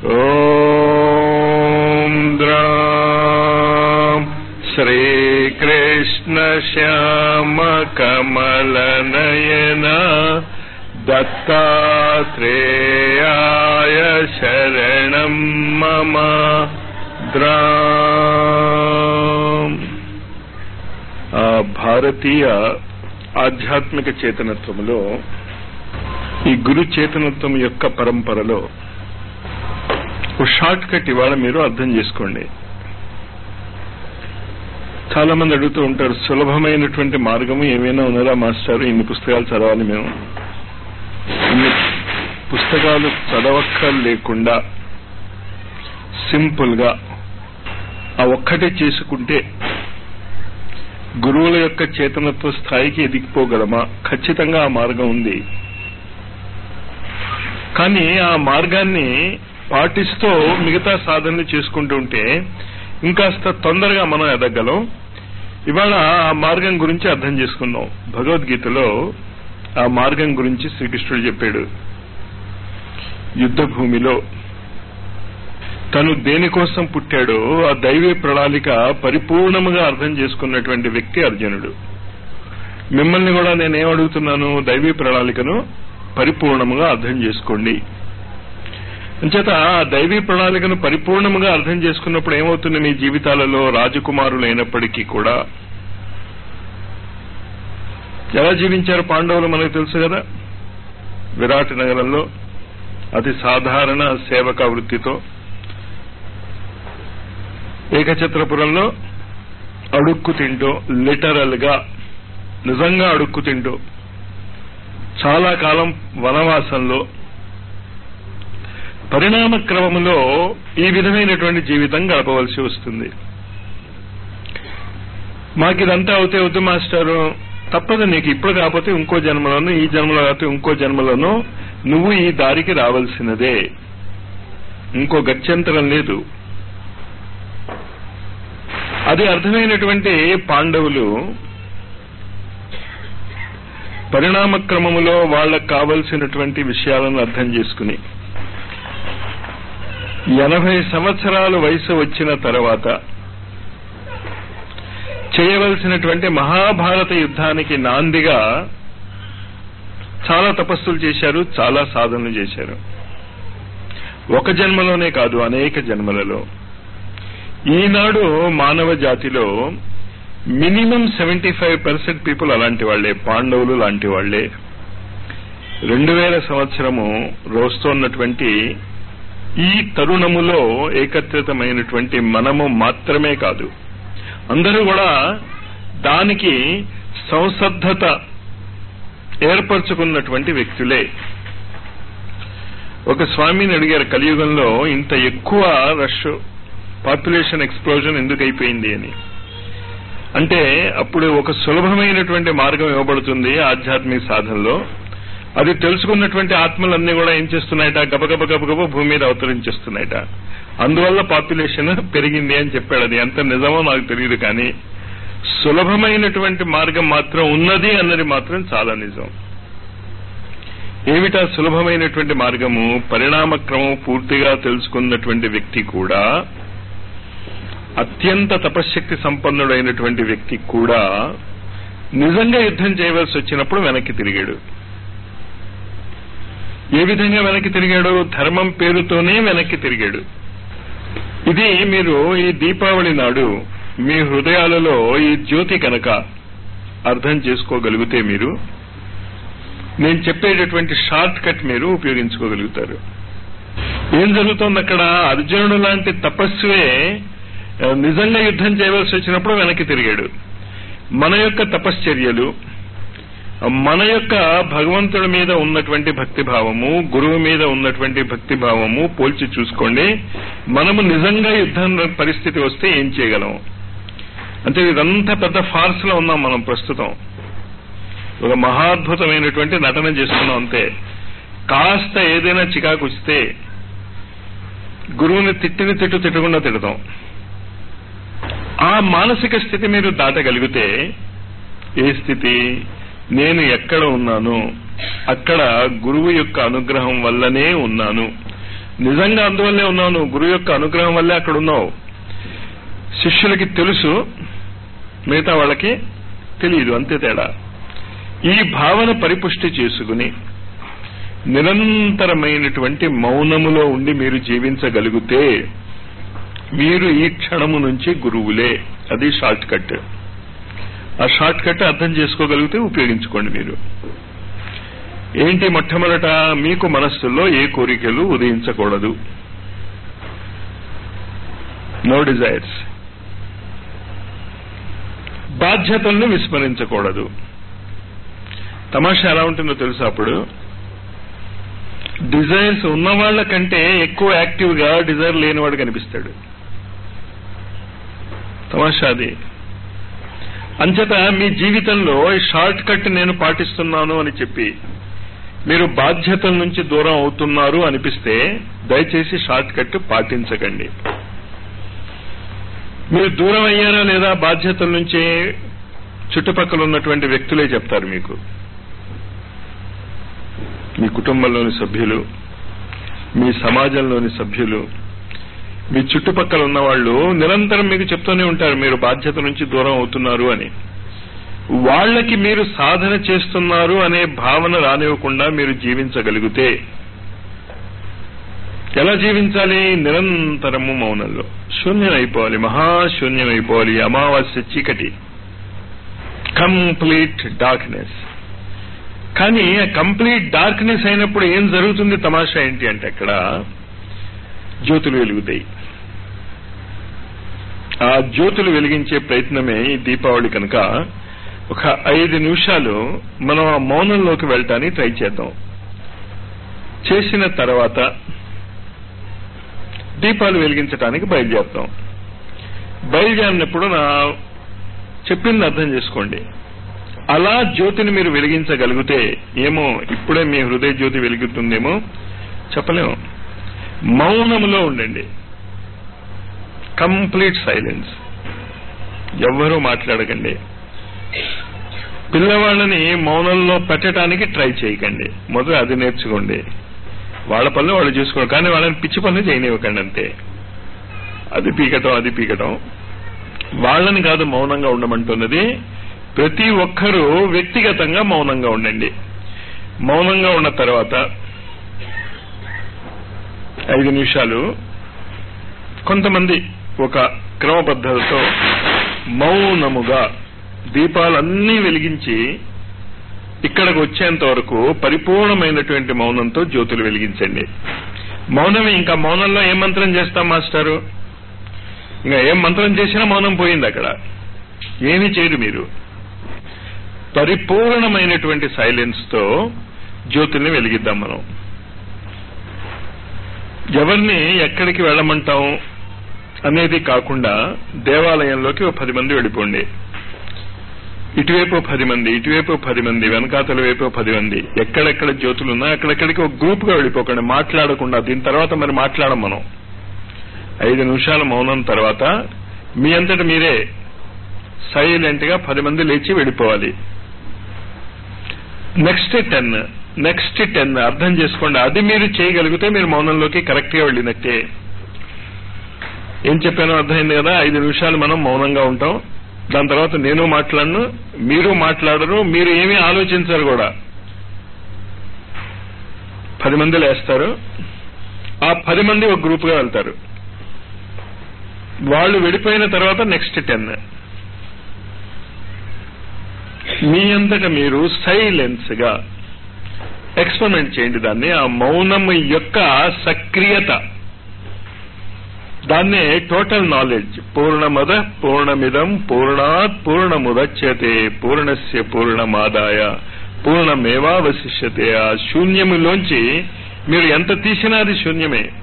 ॐ द्रां श्रीकृष्णश्यामकमलनयन दत्तात्रेयाय शरणं मम ద్రాం ఆ భారతీయ ఆధ్యాత్మిక చేతనత్వములో ఈ గురు చేతనత్వం యొక్క పరంపరలో ఒక షార్ట్ కట్ ఇవాళ మీరు అర్థం చేసుకోండి చాలా మంది అడుగుతూ ఉంటారు సులభమైనటువంటి మార్గము ఏమైనా ఉన్నారా మాస్టారు ఇన్ని పుస్తకాలు చదవాలి మేము ఇన్ని పుస్తకాలు చదవక్క లేకుండా సింపుల్ గా ఆ ఒక్కటే చేసుకుంటే గురువుల యొక్క చేతనత్వ స్థాయికి ఎదిగిపోగలమా ఖచ్చితంగా ఆ మార్గం ఉంది కానీ ఆ మార్గాన్ని పాటిస్తూ మిగతా సాధనలు చేసుకుంటూ ఉంటే ఇంకాస్త తొందరగా మనం ఎదగలం ఇవాళ ఆ మార్గం గురించి అర్థం చేసుకుందాం భగవద్గీతలో ఆ మార్గం గురించి శ్రీకృష్ణుడు చెప్పాడు యుద్ధ భూమిలో తను దేనికోసం పుట్టాడో ఆ దైవీ ప్రణాళిక పరిపూర్ణముగా అర్థం చేసుకున్నటువంటి వ్యక్తి అర్జునుడు మిమ్మల్ని కూడా నేనేం అడుగుతున్నాను దైవీ ప్రణాళికను పరిపూర్ణముగా అర్థం చేసుకోండి అంచేత ఆ దైవీ ప్రణాళికను పరిపూర్ణముగా అర్థం చేసుకున్నప్పుడు ఏమవుతుంది మీ జీవితాలలో రాజకుమారులు అయినప్పటికీ కూడా ఎలా జీవించారు పాండవులు మనకు తెలుసు కదా విరాట్ నగరంలో అతి సాధారణ సేవక వృత్తితో ఏకఛత్రపురంలో అడుక్కు తింటూ లిటరల్ గా నిజంగా అడుక్కు తింటూ చాలా కాలం వనవాసంలో పరిణామ క్రమంలో ఈ విధమైనటువంటి జీవితం గడపవలసి వస్తుంది మాకిదంతా అవుతే వద్దు మాస్టారు తప్పదు నీకు ఇప్పుడు కాకపోతే ఇంకో జన్మలోనూ ఈ జన్మలో కాకపోతే ఇంకో జన్మలోనూ నువ్వు ఈ దారికి రావాల్సినదే ఇంకో గత్యంతరం లేదు అది అర్థమైనటువంటి పాండవులు పరిణామ క్రమములో వాళ్ళకు కావలసినటువంటి విషయాలను అర్థం చేసుకుని ఎనభై సంవత్సరాల వయసు వచ్చిన తర్వాత చేయవలసినటువంటి మహాభారత యుద్ధానికి నాందిగా చాలా తపస్సులు చేశారు చాలా సాధనలు చేశారు ఒక జన్మలోనే కాదు అనేక జన్మలలో ఈనాడు మానవ జాతిలో minimum seventy five percent people అలాంటి వాళ్లే పాండవులు లాంటి వాళ్లే రెండు వేల సంవత్సరము రోజుతోన్నటువంటి ఈ తరుణములో ఏకత్రితమైనటువంటి మనము మాత్రమే కాదు అందరూ కూడా దానికి సంసద్ధత ఏర్పరచుకున్నటువంటి వ్యక్తులే ఒక స్వామిని అడిగారు కలియుగంలో ఇంత ఎక్కువ రష్ పాపులేషన్ ఎక్స్ప్లోజన్ ఎందుకు అయిపోయింది అని అంటే అప్పుడు ఒక సులభమైనటువంటి మార్గం ఇవ్వబడుతుంది ఆధ్యాత్మిక సాధనలో అది తెలుసుకున్నటువంటి ఆత్మలన్నీ కూడా ఏం చేస్తున్నాయట గబగబ గబగబ భూమి మీద అవతరించేస్తున్నాయట అందువల్ల పాపులేషన్ పెరిగింది అని చెప్పాడు అది ఎంత నిజమో నాకు తెలియదు కానీ సులభమైనటువంటి మార్గం మాత్రం ఉన్నది అన్నది మాత్రం చాలా నిజం ఏమిటా సులభమైనటువంటి మార్గము పరిణామక్రమం పూర్తిగా తెలుసుకున్నటువంటి వ్యక్తి కూడా అత్యంత తపశ్శక్తి సంపన్నుడైనటువంటి వ్యక్తి కూడా నిజంగా యుద్ధం చేయవలసి వచ్చినప్పుడు వెనక్కి తిరిగాడు ఏ విధంగా వెనక్కి తిరిగాడు ధర్మం పేరుతోనే వెనక్కి తిరిగాడు ఇది మీరు ఈ దీపావళి నాడు మీ హృదయాలలో ఈ జ్యోతి కనుక అర్థం చేసుకోగలిగితే మీరు నేను చెప్పేటటువంటి షార్ట్ కట్ మీరు ఉపయోగించుకోగలుగుతారు ఏం జరుగుతోంది అక్కడ అర్జునుడు లాంటి తపస్సువే నిజంగా యుద్ధం చేయవలసి వచ్చినప్పుడు వెనక్కి తిరిగాడు మన యొక్క తపశ్చర్యలు మన యొక్క భగవంతుడి మీద ఉన్నటువంటి భక్తిభావము గురువు మీద ఉన్నటువంటి భక్తిభావము పోల్చి చూసుకోండి మనము నిజంగా యుద్ధం పరిస్థితి వస్తే ఏం చేయగలం అంటే ఇదంతా పెద్ద ఫార్స్ లో ఉన్నాం మనం ప్రస్తుతం ఒక మహాద్భుతమైనటువంటి నటన చేస్తున్నాం అంతే కాస్త ఏదైనా చికాకు వస్తే గురువుని తిట్టిని తిట్టు తిట్టకుండా తిడతాం ఆ మానసిక స్థితి మీరు దాటగలిగితే ఏ స్థితి నేను ఎక్కడ ఉన్నాను అక్కడ గురువు యొక్క అనుగ్రహం వల్లనే ఉన్నాను నిజంగా అందువల్లే ఉన్నావు నువ్వు గురువు యొక్క అనుగ్రహం వల్లే అక్కడ ఉన్నావు శిష్యులకి తెలుసు మిగతా వాళ్ళకి తెలియదు అంతే తేడా ఈ భావన పరిపుష్టి చేసుకుని నిరంతరమైనటువంటి మౌనములో ఉండి మీరు జీవించగలిగితే మీరు ఈ క్షణము నుంచి గురువులే అది షార్ట్ కట్ ఆ షార్ట్ కట్ అర్థం చేసుకోగలిగితే ఉపయోగించుకోండి మీరు ఏంటి మొట్టమొదట మీకు మనస్సులో ఏ కోరికలు ఉదయించకూడదు నో డిజైర్స్ బాధ్యతలను విస్మరించకూడదు తమాషా ఎలా ఉంటుందో తెలుసా అప్పుడు డిజైర్స్ ఉన్న వాళ్ళ కంటే ఎక్కువ యాక్టివ్ గా డిజైర్ లేనివాడు కనిపిస్తాడు తమాషా అది అంచేత మీ జీవితంలో ఈ షార్ట్ కట్ నేను పాటిస్తున్నాను అని చెప్పి మీరు బాధ్యతల నుంచి దూరం అవుతున్నారు అనిపిస్తే దయచేసి షార్ట్ కట్ పాటించకండి మీరు దూరం అయ్యారా లేదా బాధ్యతల నుంచి చుట్టుపక్కల ఉన్నటువంటి వ్యక్తులే చెప్తారు మీకు మీ కుటుంబంలోని సభ్యులు మీ సమాజంలోని సభ్యులు మీ చుట్టుపక్కల ఉన్న వాళ్ళు నిరంతరం మీకు చెప్తూనే ఉంటారు మీరు బాధ్యత నుంచి దూరం అవుతున్నారు అని వాళ్ళకి మీరు సాధన చేస్తున్నారు అనే భావన రానివ్వకుండా మీరు జీవించగలిగితే ఎలా జీవించాలి నిరంతరము మౌనంలో శూన్యం అయిపోవాలి మహాశూన్యం అయిపోవాలి అమావాస్య చీకటి కంప్లీట్ డార్క్నెస్ కానీ కంప్లీట్ డార్క్నెస్ అయినప్పుడు ఏం జరుగుతుంది తమాషా ఏంటి అంటే అక్కడ జ్యోతులు వెలుగుతాయి ఆ జ్యోతులు వెలిగించే ప్రయత్నమే ఈ దీపావళి కనుక ఒక ఐదు నిమిషాలు మనం ఆ మౌనంలోకి వెళ్ళటానికి ట్రై చేద్దాం చేసిన తర్వాత దీపాలు వెలిగించడానికి బయలుదేరుతాం బయలుదేరినప్పుడు నా చెప్పింది అర్థం చేసుకోండి అలా జ్యోతిని మీరు వెలిగించగలిగితే ఏమో ఇప్పుడే మీ హృదయ జ్యోతి వెలుగుతుందేమో చెప్పలేము మౌనములో ఉండండి కంప్లీట్ సైలెన్స్ ఎవ్వరూ మాట్లాడకండి పిల్లవాళ్ళని మౌనంలో పెట్టడానికి ట్రై చేయకండి మొదలు అది నేర్చుకోండి వాళ్ళ పనులు వాళ్ళు చూసుకోండి కానీ వాళ్ళని పిచ్చి పనులు చేయనివ్వకండి అంతే అది పీకటం అది పీకటం వాళ్ళని కాదు మౌనంగా ఉండమంటున్నది ప్రతి ఒక్కరూ వ్యక్తిగతంగా మౌనంగా ఉండండి మౌనంగా ఉన్న తర్వాత ఐదు నిమిషాలు కొంతమంది ఒక క్రమ పద్ధతితో మౌనముగా దీపాలన్నీ వెలిగించి ఇక్కడికి వచ్చేంత వరకు పరిపూర్ణమైనటువంటి మౌనంతో జ్యోతులు వెలిగించండి మౌనమే ఇంకా మౌనంలో ఏం మంత్రం చేస్తాం మాస్టారు ఇంకా ఏం మంత్రం చేసినా మౌనం పోయింది అక్కడ ఏమీ చేయరు మీరు పరిపూర్ణమైనటువంటి సైలెన్స్ తో జ్యోతుల్ని వెలిగిద్దాం మనం ఎవరిని ఎక్కడికి వెళ్ళమంటాం అనేది కాకుండా దేవాలయంలోకి ఒక పది మంది వెళ్ళిపోండి ఇటువైపు పది మంది ఇటువైపు పది మంది వెనకాతల వైపు పది మంది ఎక్కడెక్కడ జ్యోతులు ఉన్నా అక్కడెక్కడికి ఒక గ్రూప్ గా వెళ్ళిపోకండి మాట్లాడకుండా దీని తర్వాత మరి మాట్లాడం మనం ఐదు నిమిషాల మౌనం తర్వాత మీ అంతటి మీరే సైలెంట్ గా పది మంది లేచి వెళ్ళిపోవాలి నెక్స్ట్ టెన్ నెక్స్ట్ టెన్ అర్థం చేసుకోండి అది మీరు చేయగలిగితే మీరు మౌనంలోకి కరెక్ట్ గా వెళ్ళినట్టే ఏం చెప్పానో అర్థమైంది కదా ఐదు నిమిషాలు మనం మౌనంగా ఉంటాం దాని తర్వాత నేను మాట్లాడను మీరు మాట్లాడరు మీరు ఏమీ ఆలోచించరు కూడా పది మంది లేస్తారు ఆ పది మంది ఒక గ్రూప్ గా వెళ్తారు వాళ్ళు వెళ్ళిపోయిన తర్వాత నెక్స్ట్ టెన్ మీ అంతట మీరు సైలెన్స్ గా ఎక్స్పెరిమెంట్ చేయండి దాన్ని ఆ మౌనం యొక్క సక్రియత దాన్నే టోటల్ నాలెడ్జ్ పూర్ణమద పూర్ణమిదం పూర్ణాత్ పూర్ణముదచ్యతే పూర్ణస్య పూర్ణమాదాయ పూర్ణమేవావశిష్యతే ఆ శూన్యములోంచి మీరు ఎంత తీసినా అది శూన్యమే